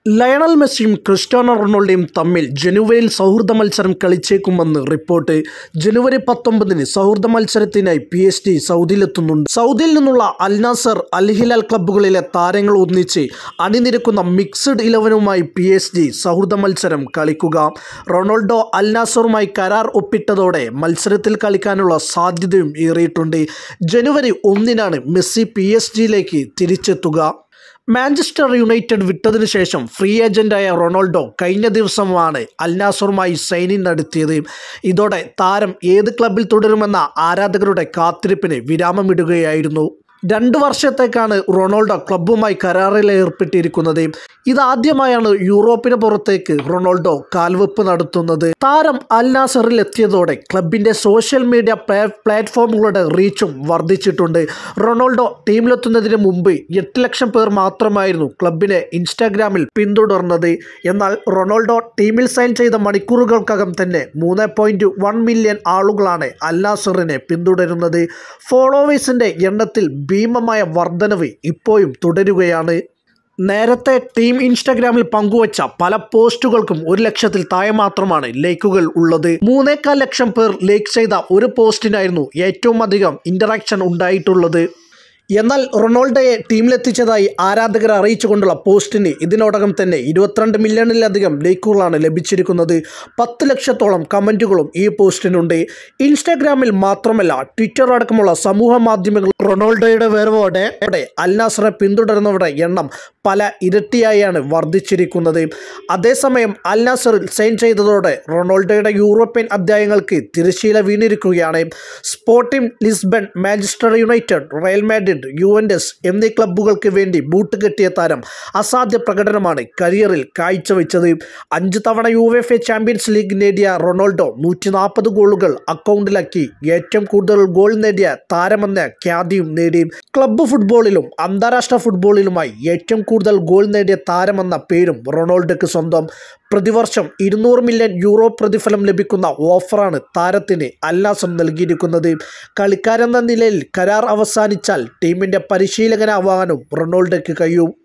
Lionel മെസ്സിയും Cristiano റൊണാൾഡോയും തമ്മിൽ ജനുവരിയിൽ സൗഹൃദ മത്സരം കളിച്ചേക്കുമെന്ന് റിപ്പോർട്ട് ജനുവരി പത്തൊമ്പതിന് സൗഹൃദ മത്സരത്തിനായി പി എസ് ഡി സൗദിയിലെത്തുന്നുണ്ട് സൗദിയിൽ നിന്നുള്ള അൽ നാസർ അൽ ഹിലാൽ ക്ലബ്ബുകളിലെ താരങ്ങൾ ഒന്നിച്ച് അണിനിരക്കുന്ന മിക്സഡ് ഇലവനുമായി പി എസ് ഡി സൗഹൃദ മത്സരം കളിക്കുക റൊണാൾഡോ അൽ നാസറുമായി കരാർ ഒപ്പിട്ടതോടെ മത്സരത്തിൽ കളിക്കാനുള്ള സാധ്യതയും ഏറിയിട്ടുണ്ട് ജനുവരി ഒന്നിനാണ് മെസ്സി പി എസ് ജിയിലേക്ക് തിരിച്ചെത്തുക മാഞ്ചസ്റ്റർ യുണൈറ്റഡ് വിട്ടതിനു ശേഷം ഫ്രീ ഏജന്റായ റൊണാൾഡോ കഴിഞ്ഞ ദിവസമാണ് അൽനാസറുമായി സൈനിങ് നടത്തിയത് ഇതോടെ താരം ഏത് ക്ലബിൽ തുടരുമെന്ന ആരാധകരുടെ കാത്തിരിപ്പിന് വിരാമമിടുകയായിരുന്നു രണ്ട് വർഷത്തേക്കാണ് റൊണാൾഡോ ക്ലബ്ബുമായി കരാറിൽ ഏർപ്പെട്ടിരിക്കുന്നത് ഇതാദ്യമായാണ് യൂറോപ്പിന് പുറത്തേക്ക് റൊണാൾഡോ കാൽവെപ്പ് നടത്തുന്നത് താരം അൽ നാസറിൽ എത്തിയതോടെ ക്ലബിൻ്റെ സോഷ്യൽ മീഡിയ പ്ലാറ്റ്ഫോമുകളുടെ റീച്ചും വർദ്ധിച്ചിട്ടുണ്ട് റൊണാൾഡോ ടീമിലെത്തുന്നതിന് മുമ്പ് എട്ട് ലക്ഷം പേർ മാത്രമായിരുന്നു ക്ലബിനെ ഇൻസ്റ്റാഗ്രാമിൽ പിന്തുടർന്നത് എന്നാൽ റൊണാൾഡോ ടീമിൽ സൈൻ ചെയ്ത മണിക്കൂറുകൾക്കകം തന്നെ മൂന്ന് പോയിൻറ്റ് വൺ മില്യൺ ആളുകളാണ് അൽ നാസറിനെ പിന്തുടരുന്നത് ഫോളോവേഴ്സിൻ്റെ എണ്ണത്തിൽ ഭീമമായ വർധനവ് ഇപ്പോഴും തുടരുകയാണ് നേരത്തെ ടീം ഇൻസ്റ്റാഗ്രാമിൽ പങ്കുവച്ച പല പോസ്റ്റുകൾക്കും ഒരു ലക്ഷത്തിൽ താഴെ മാത്രമാണ് ലൈക്കുകൾ ഉള്ളത് മൂന്നേക്കാൽ ലക്ഷം പേർ ലൈക്ക് ചെയ്ത ഒരു പോസ്റ്റിനായിരുന്നു ഏറ്റവും അധികം ഇൻ്ററാക്ഷൻ ഉണ്ടായിട്ടുള്ളത് എന്നാൽ റൊണാൾഡോയെ ടീമിലെത്തിച്ചതായി ആരാധകർ അറിയിച്ചുകൊണ്ടുള്ള പോസ്റ്റിന് ഇതിനോടകം തന്നെ ഇരുപത്തിരണ്ട് മില്യണിലധികം ലൈക്കുകളാണ് ലഭിച്ചിരിക്കുന്നത് പത്ത് ലക്ഷത്തോളം കമൻറ്റുകളും ഈ പോസ്റ്റിനുണ്ട് ഇൻസ്റ്റാഗ്രാമിൽ മാത്രമല്ല ട്വിറ്റർ അടക്കമുള്ള സമൂഹ മാധ്യമങ്ങൾ റൊണാൾഡോയുടെ വരവോടെ അൽനാസറെ പിന്തുടരുന്നവരുടെ എണ്ണം പല ഇരട്ടിയായാണ് വർദ്ധിച്ചിരിക്കുന്നത് അതേസമയം അൽനാസറിൽ സൈൻ ചെയ്തതോടെ റൊണാൾഡോയുടെ യൂറോപ്യൻ അധ്യായങ്ങൾക്ക് തിരശ്ശീല വീണിരിക്കുകയാണ് Sporting Lisbon Manchester United Real Madrid Juventus എന്നീ ക്ലബ്ബുകൾക്ക് വേണ്ടി ബൂട്ട് കെട്ടിയ താരം അസാധ്യ പ്രകടനമാണ് കരിയറിൽ കാഴ്ചവെച്ചത് അഞ്ച് തവണ U F A Champions League നേടിയ റൊണാൾഡോ നൂറ്റി നാൽപ്പത് ഗോളുകൾ അക്കൗണ്ടിലാക്കി ഏറ്റവും കൂടുതൽ ഗോൾ നേടിയ താരമെന്ന ഖ്യാതിയും നേടി ക്ലബ്ബ് ഫുട്ബോളിലും അന്താരാഷ്ട്ര ഫുട്ബോളിലുമായി ഏറ്റവും കൂടുതൽ ഗോൾ നേടിയ താരമെന്ന പേരും റൊണാൾഡോയ്ക്ക് സ്വന്തം പ്രതിവർഷം ഇരുന്നൂറ് മില്യൺ യൂറോ പ്രതിഫലം ലഭിക്കുന്ന ഓഫറാണ് താരത്തിന് അല്ലാസം നൽകിയിരിക്കുന്നത് കളിക്കാരെന്ന നിലയിൽ കരാർ അവസാനിച്ചാൽ ടീമിൻ്റെ പരിശീലകനാവാനും റൊണാൾഡോയ്ക്ക് കഴിയും